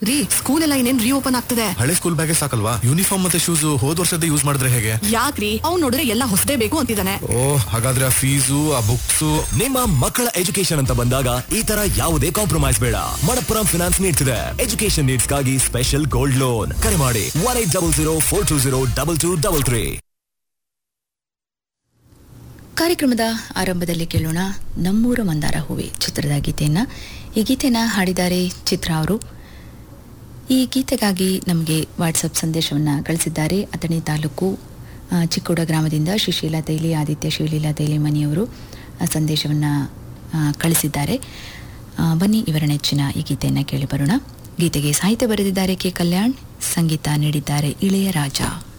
ರೀ ಸ್ಕೂಲ್ ಎಲ್ಲ ಇನ್ನೇನ್ ರೀಓಪನ್ ಆಗ್ತದೆ ಹಳೆ ಸ್ಕೂಲ್ ಬ್ಯಾಗೇ ಸಾಕಲ್ವಾ ಯೂನಿಫಾರ್ಮ್ ಮತ್ತೆ ಶೂಸ್ ಹೋದ್ ವರ್ಷದ ಯೂಸ್ ಮಾಡಿದ್ರೆ ಹೇಗೆ ಯಾಕ್ರಿ ಅವ್ನ್ ನೋಡಿದ್ರೆ ಎಲ್ಲ ಹೊಸದೇ ಬೇಕು ಅಂತಿದ್ದಾನೆ ಓ ಹಾಗಾದ್ರೆ ಆ ಫೀಸು ಆ ಬುಕ್ಸ್ ನಿಮ್ಮ ಮಕ್ಕಳ ಎಜುಕೇಶನ್ ಅಂತ ಬಂದಾಗ ಈ ತರ ಯಾವುದೇ ಕಾಂಪ್ರಮೈಸ್ ಬೇಡ ಮಣಪ್ಪುರಂ ಫಿನಾನ್ಸ್ ನೀಡ್ತಿದೆ ಎಜುಕೇಶನ್ ನೀಡ್ಸ್ಗಾಗಿ ಸ್ಪೆಷಲ್ ಗೋಲ್ಡ್ ಲೋನ್ ಕರೆ ಮಾಡಿ one eight double zero four two zero double two double three ಕಾರ್ಯಕ್ರಮದ ಆರಂಭದಲ್ಲಿ ಕೇಳೋಣ ನಮ್ಮೂರ ಮಂದಾರ ಹೂವೆ ಚಿತ್ರದ ಗೀತೆಯನ್ನು ಈ ಗೀತೆನ ಹಾಡಿದ್ದಾರೆ ಚಿತ್ರ ಅವರು ಈ ಗೀತೆಗಾಗಿ ನಮಗೆ ವಾಟ್ಸಪ್ ಸಂದೇಶವನ್ನು ಕಳಿಸಿದ್ದಾರೆ ಅಥಣಿ ತಾಲೂಕು ಆ, ಚಿಕ್ಕೋಡ ಗ್ರಾಮದಿಂದ ಶಿಶೀಲಾ ತೈಲಿ ಆದಿತ್ಯ ಶಿವಲೀಲಾ ತೈಲಿ ಮನೆಯವರು ಸಂದೇಶವನ್ನು ಕಳಿಸಿದ್ದಾರೆ ಆ, ಬನ್ನಿ ಇವರ ನೆಚ್ಚಿನ ಈ ಗೀತೆಯನ್ನು ಕೇಳಿ ಬರೋಣ ಗೀತೆಗೆ ಸಾಹಿತ್ಯ ಬರೆದಿದ್ದಾರೆ ಕೆ ಕಲ್ಯಾಣ್ ಸಂಗೀತ ನೀಡಿದ್ದಾರೆ ಇಳೆಯ ರಾಜ